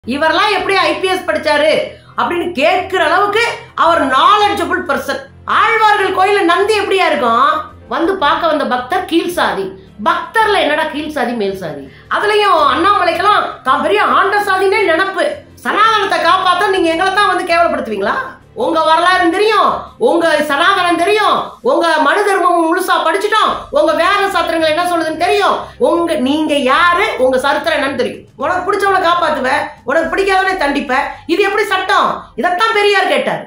இவரெல்லாம் எப்படி ஐபிஎஸ் படிச்சாரு அப்படின்னு கேட்கிற அளவுக்கு அவர் நாலெட்ஜபிள் பர்சன் ஆழ்வார்கள் கோயில்ல நந்தி எப்படியா இருக்கும் வந்து பார்க்க வந்த பக்தர் கீழ் சாதி பக்தர்ல என்னடா கீழ் சாதி மேல் சாதி அதுலயும் அண்ணாமலைக்கெல்லாம் தான் பெரிய ஆண்ட சாதினே நினப்பு சனாதனத்தை காப்பாத்த நீங்க எங்களை தான் வந்து கேவலப்படுத்துவீங்களா உங்க வரலாறு தெரியும் உங்க சனாதனம் தெரியும் உங்க மனு தர்மம் முழுசா படிச்சுட்டோம் உங்க வேத சாத்திரங்கள் என்ன சொல்லுதுன்னு தெரியும் உங்க நீங்க யாரு உங்க சரித்திரம் என்னன்னு தெரியும் உனக்கு பிடிச்சவனை காப்பாத்துவ உனக்கு பிடிக்காதவனை தண்டிப்ப இது எப்படி சட்டம் இதைத்தான் பெரியார் கேட்டார்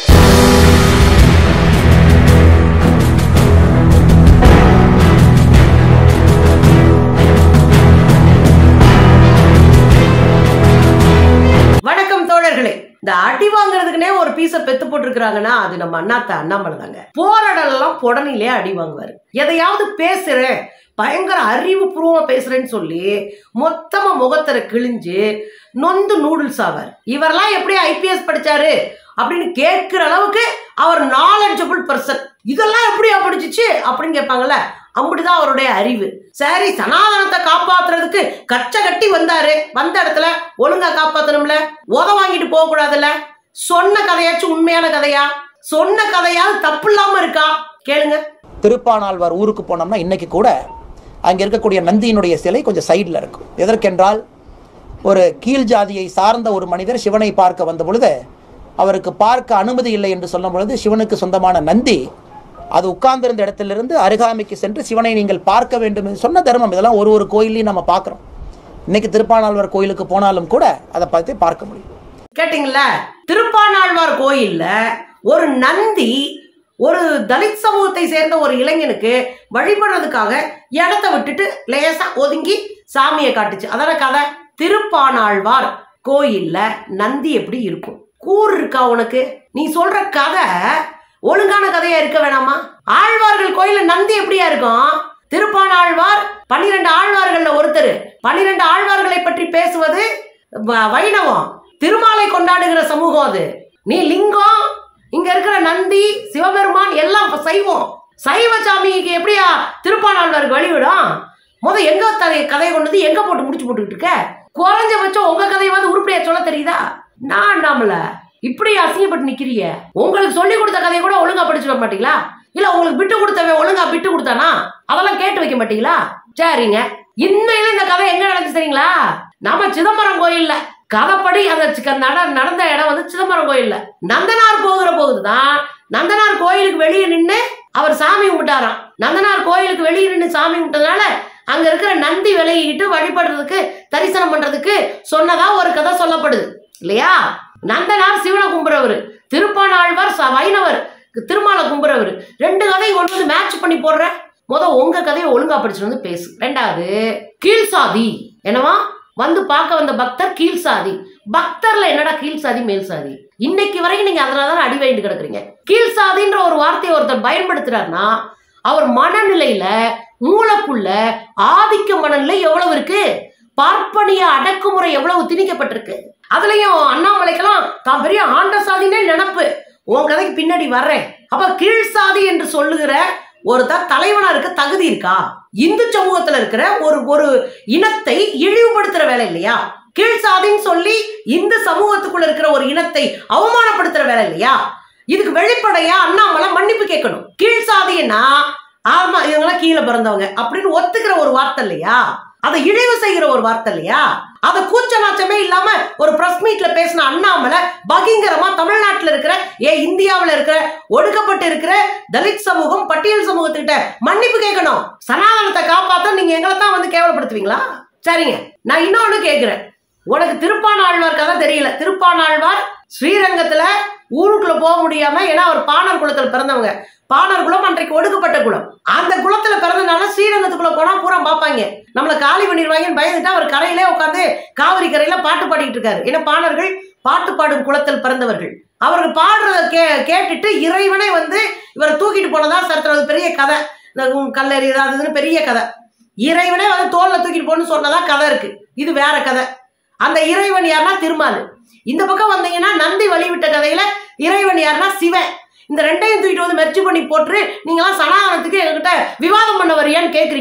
வணக்கம் தோழர்களே இந்த அடி வாங்குறதுக்குனே ஒரு பீஸ பெத்து போட்டிருக்கிறாங்கன்னா அது நம்ம அண்ணாத்த அண்ணாமலை தாங்க போராடலாம் புடனிலே அடி வாங்குவாரு எதையாவது பேசுறேன் பயங்கர அறிவுபூர்வமா பேசுறேன்னு சொல்லி மொத்தமா முகத்தரை கிழிஞ்சு நொந்து நூடுல்ஸ் ஆவார் இவரெல்லாம் எப்படி ஐபிஎஸ் படிச்சாரு அப்படின்னு கேட்கிற அளவுக்கு அவர் நாலெட்ஜபிள் பர்சன் இதெல்லாம் எப்படியா படிச்சிச்சு அப்படின்னு கேட்பாங்கல்ல அப்படிதான் அவருடைய அறிவு சரி சனாதனத்தை காப்பாத்துறதுக்கு கச்ச கட்டி வந்தாரு வந்த இடத்துல ஒழுங்கா காப்பாத்தணும்ல உத வாங்கிட்டு போக கூடாதுல்ல சொன்ன கதையாச்சும் உண்மையான கதையா சொன்ன கதையாவது தப்பு இல்லாம இருக்கா கேளுங்க திருப்பானாழ்வார் ஊருக்கு போனோம்னா இன்னைக்கு கூட அங்கே இருக்கக்கூடிய நந்தியினுடைய சிலை கொஞ்சம் சைடில் இருக்கும் எதற்கென்றால் ஒரு கீழ் ஜாதியை சார்ந்த ஒரு மனிதர் சிவனை பார்க்க வந்த பொழுது அவருக்கு பார்க்க அனுமதி இல்லை என்று சொல்லும் பொழுது சிவனுக்கு சொந்தமான நந்தி அது உட்கார்ந்திருந்த இடத்திலிருந்து அருகாமைக்கு சென்று சிவனை நீங்கள் பார்க்க வேண்டும் என்று சொன்ன தர்மம் இதெல்லாம் ஒரு ஒரு கோயிலையும் நம்ம பார்க்குறோம் இன்னைக்கு திருப்பானாழ்வார் கோயிலுக்கு போனாலும் கூட அதை பார்த்து பார்க்க முடியும் கேட்டிங்களா திருப்பானாழ்வார் கோயில்ல ஒரு நந்தி ஒரு தலித் சமூகத்தை சேர்ந்த ஒரு இளைஞனுக்கு வழிபடுறதுக்காக இடத்த விட்டுட்டு லேசா ஒதுங்கி சாமியை காட்டுச்சு அதான கதை திருப்பானாழ்வார் கோயில்ல நந்தி எப்படி இருக்கும் கூர் இருக்கா உனக்கு நீ சொல்ற கதை ஒழுங்கான கதையா இருக்க வேணாமா ஆழ்வார்கள் கோயில்ல நந்தி எப்படியா இருக்கும் திருப்பானாழ்வார் பன்னிரண்டு ஆழ்வார்கள்ல ஒருத்தர் பன்னிரண்டு ஆழ்வார்களை பற்றி பேசுவது வ- வைணவம் திருமாலை கொண்டாடுகிற சமூகம் அது நீ லிங்கம் இங்க இருக்கிற நந்தி சிவபெருமான் எல்லாம் இப்ப சைவம் சைவ சாமிக்கு எப்படியா திருப்பானாழ்வாருக்கு வழிவிடும் முத எங்க த- கதையை கொண்டு வந்து எங்க போட்டு முடிச்சு போட்டுக்கிட்டு இருக்க குறைஞ்சபட்சம் உங்க கதையை வந்து உருப்படியா சொல்ல தெரியுதா நான் நாமல இப்படி அசிங்கப்பட்டு நிக்கிறிய உங்களுக்கு சொல்லி கொடுத்த கதையை கூட ஒழுங்கா படிச்சு வர மாட்டீங்களா இல்ல உங்களுக்கு விட்டு கொடுத்தவன் ஒழுங்கா விட்டு கொடுத்தானா அதெல்லாம் கேட்டு வைக்க மாட்டீங்களா சரிங்க உண்மையில இந்த கதை எங்க நடந்துச்சு தெரியுங்களா நம்ம சிதம்பரம் கோயில்ல கதைப்படி அந்த சி- நட நடந்த இடம் வந்து சிதம்பரம் கோயில்ல நந்தனார் போகிற போகுதுதான் நந்தனார் கோயிலுக்கு வெளியே நின்று அவர் சாமி கும்பிட்டாராம் நந்தனார் கோயிலுக்கு வெளியே நின்று சாமி கும்பிட்டதுனால அங்க இருக்கிற நந்தி விலகிக்கிட்டு வழிபடுறதுக்கு தரிசனம் பண்றதுக்கு சொன்னதா ஒரு கதை சொல்லப்படுது இல்லையா நந்தனார் சிவனை கும்புறவர் திருப்பானாழ்வார் ச- வைணவர் திருமாலை கும்புறவர் ரெண்டு கதையை கொண்டு வந்து மேட்ச் பண்ணி போடுற முத உங்க கதையை ஒழுங்கா படிச்சுட்டு வந்து பேசு ரெண்டாவது கீழ் சாதி என்னவா வந்து பார்க்க வந்த பக்தர் கீழ் சாதி பக்தர்ல என்னடா கீழ் சாதி மேல் சாதி இன்னைக்கு வரைக்கும் நீங்க அதனால தான் அடி வாங்கிட்டு கிடக்குறீங்க கீழ் சாதின்ற ஒரு வார்த்தையை ஒருத்தர் பயன்படுத்துறாருன்னா அவர் மனநிலையில மூளைக்குள்ள ஆதிக்க மனநிலை எவ்வளவு இருக்கு பார்ப்பனிய அடக்குமுறை எவ்வளவு திணிக்கப்பட்டிருக்கு அதுலயும் அண்ணாமலைக்கெல்லாம் தான் பெரிய ஆண்ட சாதினே நினப்பு உன் கதைக்கு பின்னாடி வர்றேன் அப்ப கீழ் சாதி என்று சொல்லுகிற ஒருத்தர் தலைவனா இருக்க தகுதி இருக்கா இந்து சமூகத்துல இருக்கிற ஒரு ஒரு இனத்தை இழிவுபடுத்துற வேலை இல்லையா கீழ் சாதின்னு சொல்லி இந்து சமூகத்துக்குள்ள இருக்கிற ஒரு இனத்தை அவமானப்படுத்துற வேலை இல்லையா இதுக்கு வெளிப்படையா அண்ணாமலை மன்னிப்பு கேட்கணும் கீழ் சாதின்னா ஆமா இவங்கெல்லாம் கீழே பிறந்தவங்க அப்படின்னு ஒத்துக்கிற ஒரு வார்த்தை இல்லையா அதை இழிவு செய்கிற ஒரு வார்த்தை இல்லையா அதை கூச்ச நாச்சமே இல்லாம ஒரு பிரஸ் மீட்ல பேசின அண்ணாமலை பகிங்கரமா தமிழ்நாட்டுல இருக்கிற ஏ இந்தியாவுல இருக்கிற ஒடுக்கப்பட்டு இருக்கிற தலித் சமூகம் பட்டியல் சமூகத்துக்கிட்ட மன்னிப்பு கேட்கணும் சனாதனத்தை காப்பாத்த நீங்க எங்களை தான் வந்து கேவலப்படுத்துவீங்களா சரிங்க நான் இன்னொன்னு கேக்குறேன் உனக்கு திருப்பானாழ்வார் கதை தெரியல திருப்பானாழ்வார் ஸ்ரீரங்கத்துல ஊருக்குள்ள போக முடியாம ஏன்னா அவர் பாணர் குலத்துல பிறந்தவங்க பாணர் குலம் அன்றைக்கு ஒடுக்கப்பட்ட குலம் அந்த குலத்துல பிறந்தனால ஸ்ரீரங்கத்துக்குள்ள போனா பூரா பார்ப்பாங்க நம்மள காலி பண்ணிடுவாங்கன்னு பயந்துட்டு அவர் கரையிலே உட்காந்து காவிரி கரையில பாட்டு பாடிட்டு இருக்காரு ஏன்னா பாணர்கள் பாட்டு பாடும் குலத்தில் பிறந்தவர்கள் அவர்கள் பாடுறத கே கேட்டுட்டு இறைவனே வந்து இவரை தூக்கிட்டு போனதா சரித்திரம் அது பெரிய கதை இந்த உம் கல்லறி அது இதுன்னு பெரிய கதை இறைவனே வந்து தோல்ல தூக்கிட்டு போன்னு சொன்னதா கதை இருக்கு இது வேற கதை அந்த இறைவன் யாருன்னா திருமால் இந்த பக்கம் வந்தீங்கன்னா நந்தி வழிவிட்ட கதையில இறைவன் யாருன்னா சிவன் இந்த ரெண்டையும் தூக்கிட்டு வந்து மெர்ச்சி பண்ணி போட்டு நீங்களாம் சனாதனத்துக்கு எங்ககிட்ட விவாதம் பண்ண வரியான்னு கேக்குறீங்க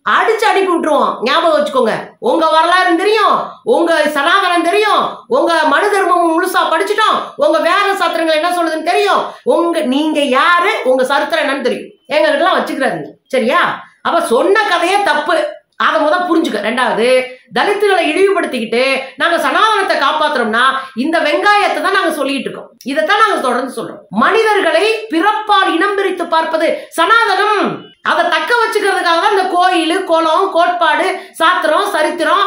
அடிச்சு அனுப்பி விட்டுருவோம் ஞாபகம் வச்சுக்கோங்க உங்க வரலாறு தெரியும் உங்க சனாதனம் தெரியும் உங்க மனு தர்மம் முழுசா படிச்சுட்டோம் உங்க வேத சாத்திரங்கள் என்ன சொல்லுதுன்னு தெரியும் உங்க நீங்க யாரு உங்க சரித்திரம் என்னன்னு தெரியும் எங்க கிட்டலாம் வச்சுக்கிறாருங்க சரியா அப்ப சொன்ன கதையே தப்பு அதை முத புரிஞ்சுக்க ரெண்டாவது தலித்துகளை இழிவுபடுத்திக்கிட்டு நாங்க சனாதனத்தை காப்பாத்துறோம்னா இந்த வெங்காயத்தை தான் நாங்க சொல்லிட்டு இருக்கோம் இதைத்தான் நாங்க தொடர்ந்து சொல்றோம் மனிதர்களை பிறப்பால் இனம் பிரித்து பார்ப்பது சனாதனம் அதை தக்க வச்சுக்கிறதுக்காக தான் இந்த கோயில் குளம் கோட்பாடு சாத்திரம் சரித்திரம்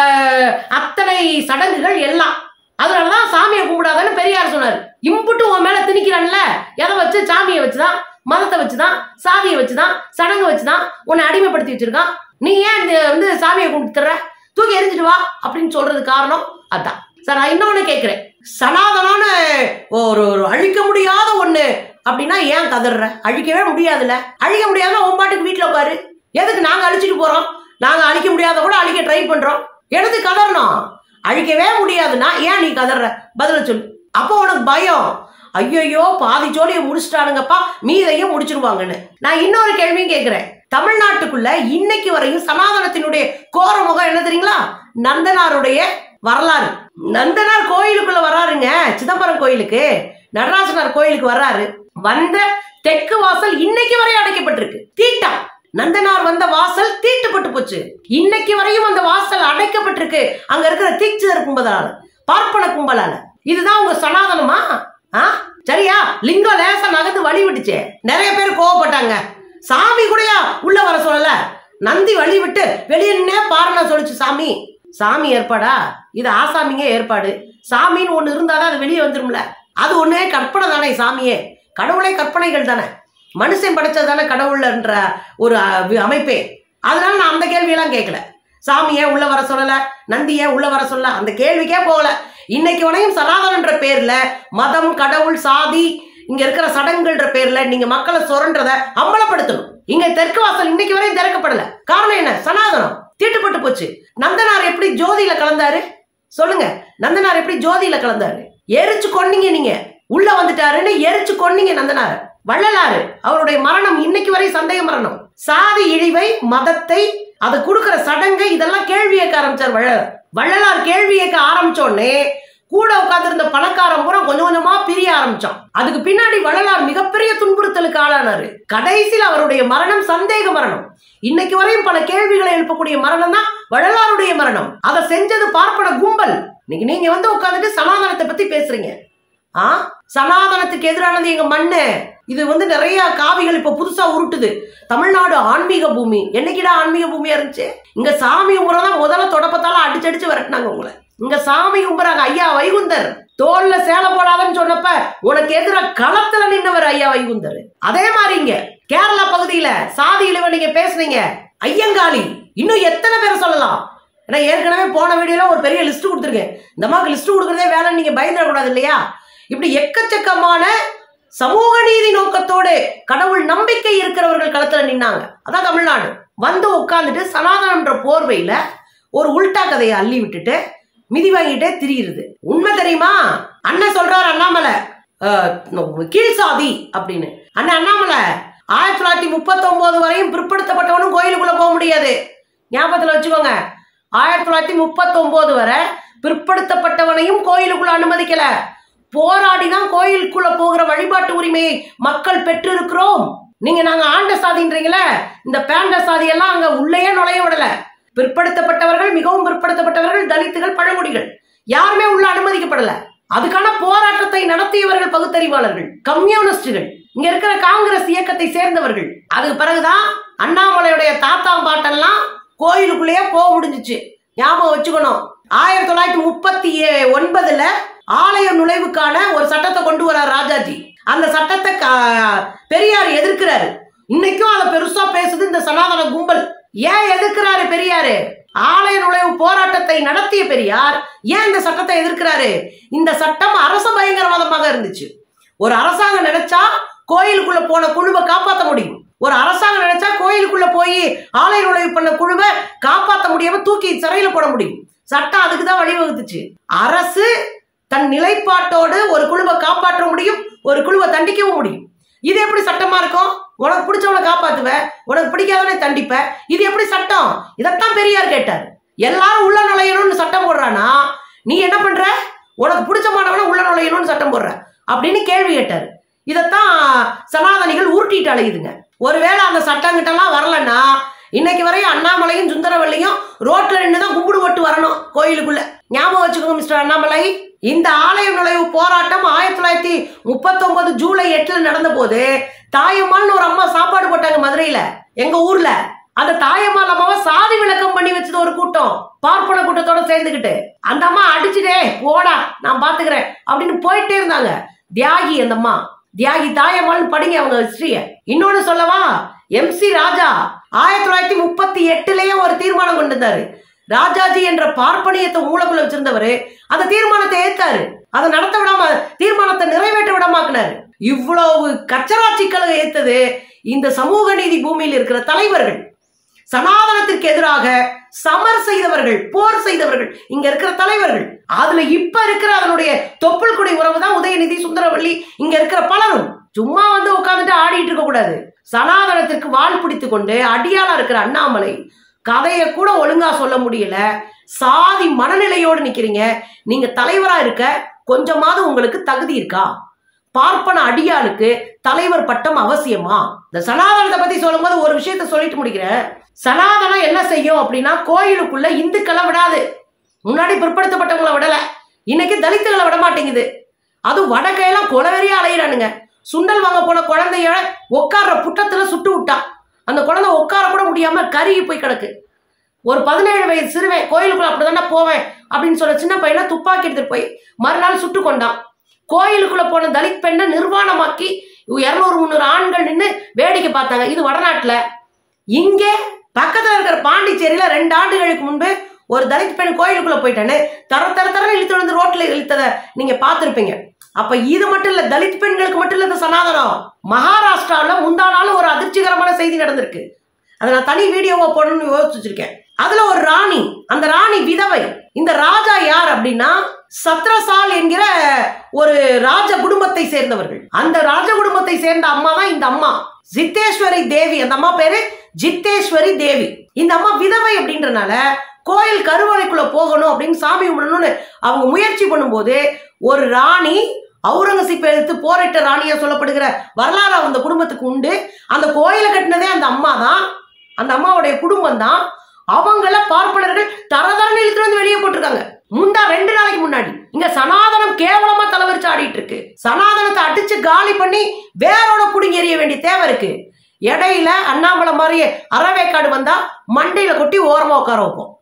வ- அத்தனை சடங்குகள் எல்லாம் அதனாலதான் சாமியை கும்பிடாதன்னு பெரியார் சொன்னார் இம்புட்டு உன் மேல திணிக்கிறான்ல எதை வச்சு சாமியை வச்சுதான் மதத்தை வச்சுதான் சாதியை வச்சுதான் சடங்கு வச்சுதான் உன்னை அடிமைப்படுத்தி வச்சிருக்கான் நீ ஏன் இந்த வந்து சாமியை கும்பிட்டுற தூக்கி எரிஞ்சிட்டு வா அப்படின்னு சொல்றது காரணம் அதான் சார் நான் இன்னொன்னு கேட்கிறேன் சனாதனம்னு ஒரு ஒரு அழிக்க முடியாத ஒண்ணு அப்படின்னா ஏன் கதற அழிக்கவே முடியாதுல்ல அழிக்க முடியாதுன்னா உன் பாட்டுக்கு வீட்டுல உட்காரு எதுக்கு நாங்க அழிச்சிட்டு போறோம் நாங்க அழிக்க முடியாத கூட அழிக்க ட்ரை பண்றோம் எடுத்து கதறணும் அழிக்கவே முடியாதுன்னா ஏன் நீ கதற பதில சொல்லு அப்போ உனக்கு பயம் ஐயையோ பாதி ஜோலியை முடிச்சிட்டானுங்கப்பா மீதையும் முடிச்சிருவாங்கன்னு நான் இன்னொரு கேள்வியும் கேட்கிறேன் தமிழ்நாட்டுக்குள்ள இன்னைக்கு வரையும் சனாதனத்தினுடைய கோர முகம் என்ன தெரியுங்களா நந்தனாருடைய வரலாறு நந்தனார் கோயிலுக்குள்ள வர்றாருங்க சிதம்பரம் கோயிலுக்கு நடராசனார் கோயிலுக்கு வர்றாரு வந்த தெற்கு வாசல் இன்னைக்கு வரை அடைக்கப்பட்டிருக்கு தீட்டம் நந்தனார் வந்த வாசல் தீட்டுப்பட்டு போச்சு இன்னைக்கு வரையும் அந்த வாசல் அடைக்கப்பட்டிருக்கு அங்க இருக்கிற தீட்சிதர் கும்பலால பார்ப்பன கும்பலால இதுதான் உங்க சனாதனமா ஆ சரியா லிங்கம் லேசா நகர்ந்து வழி விட்டுச்சே நிறைய பேர் கோவப்பட்டாங்க சாமி கூடயா உள்ள வர சொல்லல நந்தி வழி விட்டு வெளியே நின்னே பாருன்னா சொல்லுச்சு சாமி சாமி ஏற்பாடா இது ஆசாமிங்க ஏற்பாடு சாமின்னு ஒண்ணு இருந்தாதான் அது வெளியே வந்துரும்ல அது ஒண்ணே கற்பனை தானே சாமியே கடவுளே கற்பனைகள் தானே மனுஷன் படைச்சது தானே கடவுள்ன்ற ஒரு அ, வி- அமைப்பே அதனால நான் அந்த கேள்வியெல்லாம் கேட்கல சாமி ஏன் உள்ள வர சொல்லல நந்தி ஏன் உள்ள வர சொல்லல அந்த கேள்விக்கே போகல இன்னைக்கு வரையும் சனாதனன்ற பேர்ல மதம் கடவுள் சாதி இங்க இருக்கிற சடங்குகள்ன்ற பேர்ல நீங்க மக்களை சுரன்றத அம்பலப்படுத்தணும் இங்க தெற்கு வாசல் இன்னைக்கு வரையும் திறக்கப்படல காரணம் என்ன சனாதனம் தீட்டுப்பட்டு போச்சு நந்தனார் எப்படி ஜோதியில கலந்தாரு சொல்லுங்க நந்தனார் எப்படி ஜோதியில கலந்தாரு எரிச்சு கொன்னீங்க நீங்க உள்ள வந்துட்டாருன்னு எரிச்சு கொன்னீங்க நந்தனார் வள்ளலாறு அவருடைய மரணம் இன்னைக்கு வரை சந்தேக மரணம் சாதி இழிவை மதத்தை அது கொடுக்கிற சடங்கை இதெல்லாம் கேள்வி கேட்க ஆரம்பிச்சார் வள்ளலார் வள்ளலார் கேள்வி கேட்க ஆரம்பிச்ச உடனே கூட உட்கார்ந்திருந்த பணக்காரன் பூரா கொஞ்சம் கொஞ்சமா பிரிய ஆரம்பிச்சான் அதுக்கு பின்னாடி வள்ளலார் மிகப்பெரிய துன்புறுத்தலுக்கு ஆளானாரு கடைசியில் அவருடைய மரணம் சந்தேக மரணம் இன்னைக்கு வரையும் பல கேள்விகளை எழுப்பக்கூடிய மரணம் தான் வள்ளலாருடைய மரணம் அதை செஞ்சது பார்ப்பன கும்பல் இன்னைக்கு நீங்க வந்து உட்கார்ந்துட்டு சமாதானத்தை பத்தி பேசுறீங்க ஆ சனாதனத்துக்கு எதிரானது எங்க மண்ணு இது வந்து நிறைய காவிகள் இப்ப புதுசா உருட்டுது தமிழ்நாடு ஆன்மீக பூமி என்னைக்குடா ஆன்மீக பூமியா இருந்துச்சு இங்க சாமி கும்புற தான் முதல்ல தொடப்பத்தால அடிச்சடிச்சு விரட்டினாங்க உங்களை இங்க சாமி கும்புறாங்க ஐயா வைகுந்தர் தோல்ல சேலை போடாதன்னு சொன்னப்ப உனக்கு எதிராக களத்துல நின்னவர் ஐயா வைகுந்தர் அதே மாதிரி இங்க கேரளா பகுதியில சாதி இழிவை நீங்க பேசுனீங்க ஐயங்காளி இன்னும் எத்தனை பேரை சொல்லலாம் ஏன்னா ஏற்கனவே போன வீடியோல ஒரு பெரிய லிஸ்ட் கொடுத்துருக்கேன் இந்த மாதிரி லிஸ்ட் கொடுக்குறதே வேலைன்னு நீங்க பயந்துடக்கூடாது இல்லையா இப்படி எக்கச்சக்கமான சமூக நீதி நோக்கத்தோடு கடவுள் நம்பிக்கை இருக்கிறவர்கள் களத்துல நின்னாங்க அதான் தமிழ்நாடு வந்து உட்காந்துட்டு சனாதனம்ன்ற போர்வையில ஒரு உல்டா கதையை அள்ளி விட்டுட்டு மிதி வாங்கிட்டே திரியுது உண்மை தெரியுமா அண்ணன் சொல்றாரு அண்ணாமலை அஹ், கீழ் சாதி அப்படின்னு அண்ணன் அண்ணாமலை ஆயிரத்தி தொள்ளாயிரத்தி முப்பத்தொன்பது வரையும் பிற்படுத்தப்பட்டவனும் கோயிலுக்குள்ள போக முடியாது ஞாபகத்துல வச்சுக்கோங்க ஆயிரத்தி தொள்ளாயிரத்தி முப்பத்தொன்பது வரை பிற்படுத்தப்பட்டவனையும் கோயிலுக்குள்ள அனுமதிக்கல போராடி தான் கோயிலுக்குள்ள போகிற வழிபாட்டு உரிமையை மக்கள் பெற்றிருக்கிறோம் நீங்க நாங்க ஆண்ட சாதின்றீங்களே இந்த பேண்ட சாதியெல்லாம் அங்க உள்ளேயே நுழைய விடல பிற்படுத்தப்பட்டவர்கள் மிகவும் பிற்படுத்தப்பட்டவர்கள் தலித்துகள் பழங்குடிகள் யாருமே உள்ள அனுமதிக்கப்படல அதுக்கான போராட்டத்தை நடத்தியவர்கள் பகுத்தறிவாளர்கள் கம்யூனிஸ்டுகள் இங்க இருக்கிற காங்கிரஸ் இயக்கத்தை சேர்ந்தவர்கள் அதுக்கு பிறகுதான் அண்ணாமலையுடைய தாத்தா பாட்டெல்லாம் கோயிலுக்குள்ளேயே போக முடிஞ்சுச்சு ஞாபகம் வச்சுக்கணும் ஆயிரத்தி தொள்ளாயிரத்தி முப்பத்தி ஏ- ஒன்பதுல ஆலய நுழைவுக்கான ஒரு சட்டத்தை கொண்டு வரார் ராஜாஜி அந்த சட்டத்தை க- பெரியார் எதிர்க்கிறாரு இன்னைக்கும் அதை பெருசா பேசுது இந்த சனாதன கும்பல் ஏன் எதிர்க்கிறாரு பெரியாரு ஆலய நுழைவு போராட்டத்தை நடத்திய பெரியார் ஏன் இந்த சட்டத்தை எதிர்க்கிறாரு இந்த சட்டம் அரச பயங்கரவாதமாக இருந்துச்சு ஒரு அரசாங்கம் நினைச்சா கோயிலுக்குள்ள போன குழுவை காப்பாற்ற முடியும் ஒரு அரசாங்கம் நினைச்சா கோயிலுக்குள்ள போய் ஆலய நுழைவு பண்ண குழுவை காப்பாற்ற முடியாம தூக்கி சிறையில போட முடியும் சட்டம் அதுக்கு தான் வழிவகுத்துச்சு அரசு தன் நிலைப்பாட்டோடு ஒரு குழுவை காப்பாற்ற முடியும் ஒரு குழுவை தண்டிக்கவும் முடியும் இது எப்படி சட்டமா இருக்கும் உனக்கு பிடிச்சவனை காப்பாத்துவ உனக்கு பிடிக்காதவனை தண்டிப்ப இது எப்படி சட்டம் இதைத்தான் பெரியார் கேட்டார் எல்லாரும் உள்ள நுழையணும்னு சட்டம் போடுறானா நீ என்ன பண்ற உனக்கு பிடிச்ச மாணவனை உள்ள நுழையணும்னு சட்டம் போடுற அப்படின்னு கேள்வி கேட்டார் இதைத்தான் சனாதனிகள் உருட்டிட்டு அலையுதுங்க ஒருவேளை அந்த சட்டங்கிட்டலாம் வரலன்னா இன்னைக்கு வரையும் அண்ணாமலையும் சுந்தரவல்லியும் ரோட்ல நின்று தான் கும்பிடு போட்டு வரணும் கோயிலுக்குள்ள ஞாபகம் வச்சுக்கோங்க மிஸ்டர் அண்ணாமலை இந்த ஆலய நுழைவு போராட்டம் ஆயிரத்தி தொள்ளாயிரத்தி முப்பத்தொன்பது ஜூலை எட்டுல நடந்த போது தாயம்மாள்னு ஒரு அம்மா சாப்பாடு போட்டாங்க மதுரையில எங்க ஊர்ல அந்த தாயம்மாள் அம்மாவை சாதி விளக்கம் பண்ணி வச்சது ஒரு கூட்டம் பார்ப்பன கூட்டத்தோட சேர்ந்துக்கிட்டு அந்த அம்மா அடிச்சுடே போடா நான் பாத்துக்கிறேன் அப்படின்னு போயிட்டே இருந்தாங்க தியாகி அந்த அம்மா தியாகி தாயம்மாள்னு படிங்க அவங்க ஹிஸ்டரிய இன்னொன்னு சொல்லவா எம்சி ராஜா ஆயிரத்தி தொள்ளாயிரத்தி முப்பத்தி எட்டுலயே ஒரு தீர்மானம் கொண்டு வந்தாரு ராஜாஜி என்ற பார்ப்பனியத்தை மூலக்குள்ள வச்சிருந்தவர் அந்த தீர்மானத்தை ஏத்தாரு அதை நடத்த விடாம தீர்மானத்தை நிறைவேற்ற விடாமாக்குனாரு இவ்வளவு கச்சரா சிக்கலை ஏத்தது இந்த சமூக நீதி பூமியில் இருக்கிற தலைவர்கள் சனாதனத்திற்கு எதிராக சமர் செய்தவர்கள் போர் செய்தவர்கள் இங்க இருக்கிற தலைவர்கள் அதுல இப்ப இருக்கிற அதனுடைய தொப்புள் குடி உறவு தான் உதயநிதி சுந்தரவள்ளி இங்க இருக்கிற பலரும் சும்மா வந்து உட்காந்துட்டு ஆடிட்டு இருக்க கூடாது சனாதனத்திற்கு வால் பிடித்து கொண்டு அடியாளா இருக்கிற அண்ணாமலை கதையை கூட ஒழுங்கா சொல்ல முடியல சாதி மனநிலையோடு நிக்கிறீங்க நீங்க தலைவரா இருக்க கொஞ்சமாவது உங்களுக்கு தகுதி இருக்கா பார்ப்பன அடியாளுக்கு தலைவர் பட்டம் அவசியமா இந்த சனாதனத்தை பத்தி சொல்லும்போது ஒரு விஷயத்த சொல்லிட்டு முடிக்கிறேன் சனாதனம் என்ன செய்யும் அப்படின்னா கோயிலுக்குள்ள இந்துக்களை விடாது முன்னாடி பிற்படுத்தப்பட்டவங்களை விடல இன்னைக்கு தலித்துகளை விட மாட்டேங்குது அதுவும் வடக்கையெல்லாம் கொலவெறியா அலையிறானுங்க சுண்டல் வாங்க போன குழந்தைய உட்கார்ற புட்டத்துல சுட்டு விட்டான் அந்த குழந்தை உட்கார கூட முடியாம கருகி போய் கிடக்கு ஒரு பதினேழு வயது சிறுவன் கோயிலுக்குள்ள அப்படிதானே போவேன் அப்படின்னு சொல்ல சின்ன பையனை துப்பாக்கி எடுத்துட்டு போய் மறுநாள் சுட்டு கொண்டான் கோயிலுக்குள்ள போன தலித் பெண்ணை நிர்வாணமாக்கி இரநூறு முந்நூறு ஆண்கள் நின்று வேடிக்கை பார்த்தாங்க இது வடநாட்டுல இங்கே பக்கத்துல இருக்கிற பாண்டிச்சேரியில ரெண்டு ஆண்டுகளுக்கு முன்பு ஒரு தலித் பெண் கோயிலுக்குள்ள போயிட்டானே தர தர தர இழுத்து வந்து ரோட்ல இழுத்தத நீங்க பார்த்திருப்பீங்க அப்ப இது மட்டும் இல்ல தலித் பெண்களுக்கு மட்டும் இல்ல இந்த சனாதனம் மகாராஷ்டிராவுல முந்தா நாள் ஒரு அதிர்ச்சிகரமான செய்தி நடந்திருக்கு அதை நான் தனி வீடியோவா போடணும்னு யோசிச்சு வச்சிருக்கேன் அதுல ஒரு ராணி அந்த ராணி விதவை இந்த ராஜா யார் அப்படின்னா சத்ரசால் என்கிற ஒரு ராஜ குடும்பத்தை சேர்ந்தவர்கள் அந்த ராஜ குடும்பத்தை சேர்ந்த அம்மா தான் இந்த அம்மா ஜித்தேஸ்வரி தேவி அந்த அம்மா பேரு ஜித்தேஸ்வரி தேவி இந்த அம்மா விதவை அப்படின்றனால கோயில் கருவறைக்குள்ள போகணும் அப்படின்னு சாமி கும்பிடணும்னு அவங்க முயற்சி பண்ணும்போது ஒரு ராணி அவுரங்கசீப் எடுத்து போரிட்ட ராணியா சொல்லப்படுகிற வரலாறு அந்த குடும்பத்துக்கு உண்டு அந்த கோயிலை கட்டினதே அந்த அம்மா தான் அந்த அம்மாவுடைய குடும்பம் தான் அவங்கள பார்ப்பனர்கள் தரதரன்னு இழுத்துட்டு வந்து வெளியே போட்டிருக்காங்க முந்தா ரெண்டு நாளைக்கு முன்னாடி இங்க சனாதனம் கேவலமா தலைவரிச்சு ஆடிட்டு இருக்கு சனாதனத்தை அடிச்சு காலி பண்ணி வேரோட புடுங்கி எறிய வேண்டிய தேவை இருக்கு இடையில அண்ணாமலை மாதிரியே அறவேக்காடு வந்தா மண்டையில கொட்டி ஓரமா உட்கார வைப்போம்